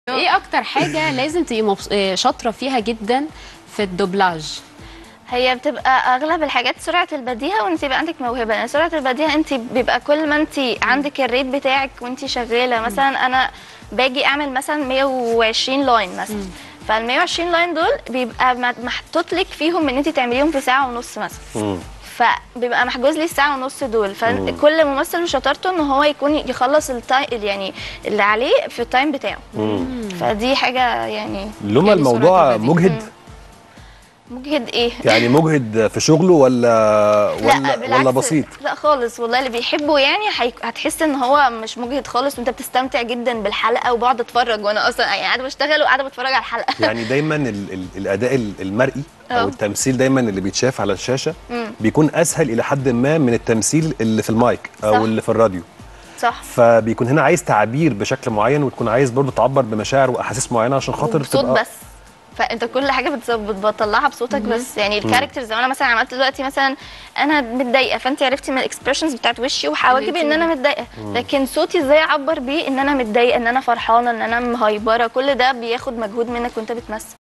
ايه اكتر حاجه لازم تبقي مبس... آه، شاطره فيها جدا في الدوبلاج هي بتبقى اغلب الحاجات سرعه البديهه وانت يبقى عندك موهبه يعني سرعه البديهه انت بيبقى كل ما انت عندك الريت بتاعك وانت شغاله مثلا انا باجي اعمل مثلا 120 لاين مثلا فال 120 لاين دول بيبقى م- محطوط لك فيهم ان انت تعمليهم في ساعه ونص مثلا مم. فبيبقى محجوز لي الساعه ونص دول فكل ممثل وشطارته ان هو يكون يخلص التايم يعني اللي عليه في التايم بتاعه فدي حاجه يعني لما يعني الموضوع سرعة البديهة. مجهد مجهد ايه يعني مجهد في شغله ولا لا ولا بالعكس ولا بسيط لا خالص والله اللي بيحبه يعني هيك- هتحس ان هو مش مجهد خالص وانت بتستمتع جدا بالحلقه وبقعد اتفرج وانا اصلا يعني قاعده بشتغل وقاعده بتفرج على الحلقه يعني دايما ال ال الاداء ال- المرئي او اه. التمثيل دايما اللي بيتشاف على الشاشه مم. بيكون اسهل الى حد ما من التمثيل اللي في المايك او صح. اللي في الراديو صح فبيكون هنا عايز تعبير بشكل معين وتكون عايز برضو تعبر بمشاعر واحاسيس معينه عشان خاطر بصوت تبقى بس فانت كل حاجه بتص- بت- بتطلعها بصوتك بس يعني الكاركترز زي ما انا مثلا عملت دلوقتي مثلا انا متضايقه فانت عرفتي من الاكسبريشنز بتاعت وشي وحواجبي ان انا متضايقه لكن صوتي ازاي اعبر بيه ان انا متضايقه ان انا فرحانه ان انا مهيبره كل ده بياخد مجهود منك وانت بتمثل